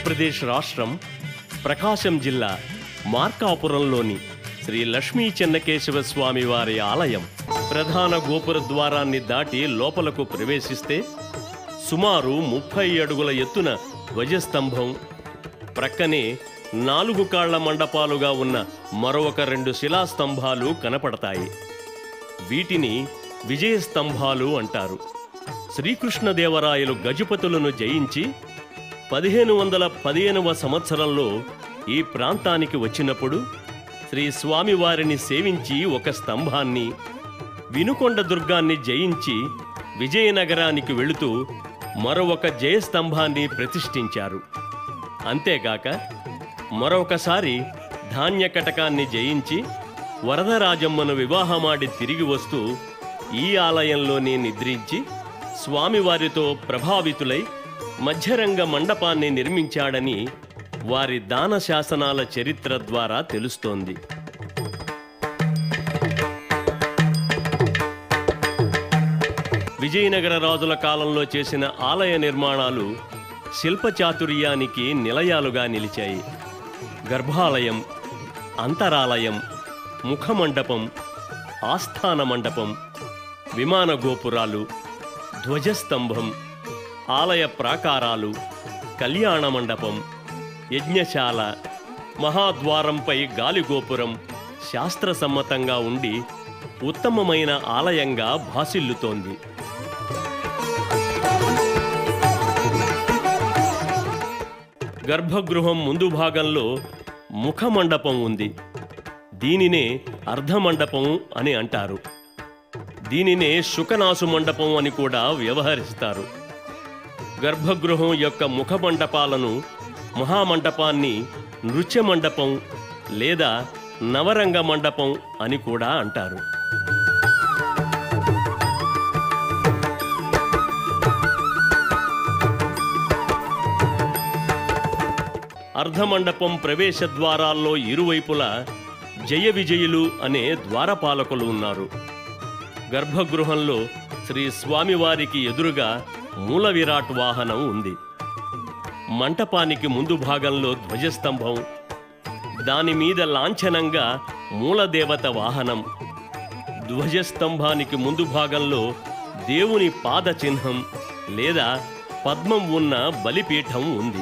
ఆంధ్రప్రదేశ్ రాష్ట్రం ప్రకాశం జిల్లా మార్కాపురంలోని శ్రీ లక్ష్మీ చెన్నకేశవ స్వామి వారి ఆలయం ప్రధాన గోపుర ద్వారాన్ని దాటి లోపలకు ప్రవేశిస్తే సుమారు ముప్పై అడుగుల ఎత్తున ధ్వజస్తంభం ప్రక్కనే నాలుగు కాళ్ల మండపాలుగా ఉన్న మరొక రెండు శిలాస్తంభాలు కనపడతాయి వీటిని విజయస్తంభాలు అంటారు శ్రీకృష్ణదేవరాయలు గజపతులను జయించి పదిహేను వందల పదిహేనవ సంవత్సరంలో ఈ ప్రాంతానికి వచ్చినప్పుడు శ్రీ స్వామివారిని సేవించి ఒక స్తంభాన్ని వినుకొండ దుర్గాన్ని జయించి విజయనగరానికి వెళుతూ మరొక జయస్తంభాన్ని ప్రతిష్ఠించారు అంతేగాక మరొకసారి ధాన్య కటకాన్ని జయించి వరదరాజమ్మను వివాహమాడి తిరిగి వస్తూ ఈ ఆలయంలోనే నిద్రించి స్వామివారితో ప్రభావితులై మధ్యరంగ మండపాన్ని నిర్మించాడని వారి దాన శాసనాల చరిత్ర ద్వారా తెలుస్తోంది విజయనగర రాజుల కాలంలో చేసిన ఆలయ నిర్మాణాలు శిల్పచాతుర్యానికి నిలయాలుగా నిలిచాయి గర్భాలయం అంతరాలయం ముఖమండపం ఆస్థాన మండపం విమాన గోపురాలు ధ్వజస్తంభం ఆలయ ప్రాకారాలు కళ్యాణ మండపం యజ్ఞశాల మహాద్వారంపై గాలిగోపురం శాస్త్రసమ్మతంగా ఉండి ఉత్తమమైన ఆలయంగా భాసిల్లుతోంది గర్భగృహం ముందు భాగంలో ముఖమండపం ఉంది దీనినే అర్ధమండపం అని అంటారు దీనినే శుకనాసు మండపం అని కూడా వ్యవహరిస్తారు గర్భగృహం యొక్క ముఖమండపాలను మహామండపాన్ని నృత్య మండపం లేదా నవరంగ మండపం అని కూడా అంటారు అర్ధమండపం ప్రవేశ ద్వారాల్లో ఇరువైపులా జయ విజయులు అనే ద్వారపాలకులు ఉన్నారు గర్భగృహంలో శ్రీ స్వామివారికి ఎదురుగా మూల విరాట్ వాహనం ఉంది మంటపానికి ముందు భాగంలో ధ్వజస్తంభం దాని మీద లాంఛనంగా మూలదేవత వాహనం ధ్వజస్తంభానికి ముందు భాగంలో దేవుని పాద చిహ్నం లేదా పద్మం ఉన్న బలిపీఠం ఉంది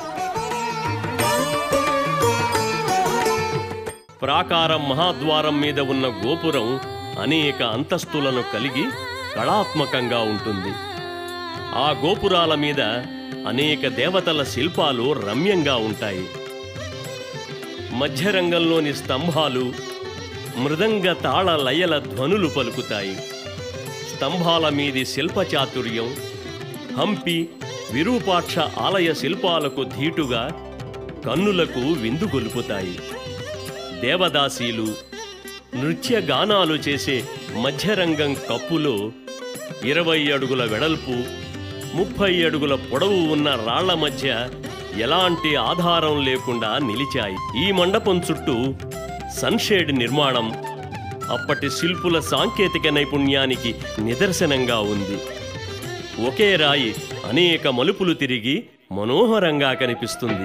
ప్రాకారం మహాద్వారం మీద ఉన్న గోపురం అనేక అంతస్తులను కలిగి కళాత్మకంగా ఉంటుంది ఆ గోపురాల మీద అనేక దేవతల శిల్పాలు రమ్యంగా ఉంటాయి మధ్యరంగంలోని స్తంభాలు మృదంగ తాళ లయల ధ్వనులు పలుకుతాయి స్తంభాల మీది శిల్పచాతుర్యం హంపి విరూపాక్ష ఆలయ శిల్పాలకు ధీటుగా కన్నులకు విందు గొలుపుతాయి దేవదాసీలు నృత్య గానాలు చేసే మధ్యరంగం కప్పులో ఇరవై అడుగుల వెడల్పు ముప్పై అడుగుల పొడవు ఉన్న రాళ్ల మధ్య ఎలాంటి ఆధారం లేకుండా నిలిచాయి ఈ మండపం చుట్టూ సన్షేడ్ నిర్మాణం అప్పటి శిల్పుల సాంకేతిక నైపుణ్యానికి నిదర్శనంగా ఉంది ఒకే రాయి అనేక మలుపులు తిరిగి మనోహరంగా కనిపిస్తుంది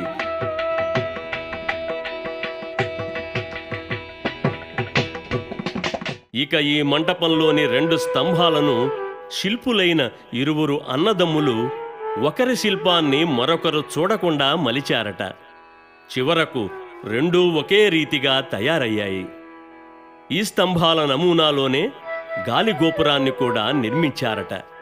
ఇక ఈ మంటపంలోని రెండు స్తంభాలను శిల్పులైన ఇరువురు అన్నదమ్ములు ఒకరి శిల్పాన్ని మరొకరు చూడకుండా మలిచారట చివరకు రెండూ ఒకే రీతిగా తయారయ్యాయి ఈ స్తంభాల నమూనాలోనే గాలి గోపురాన్ని కూడా నిర్మించారట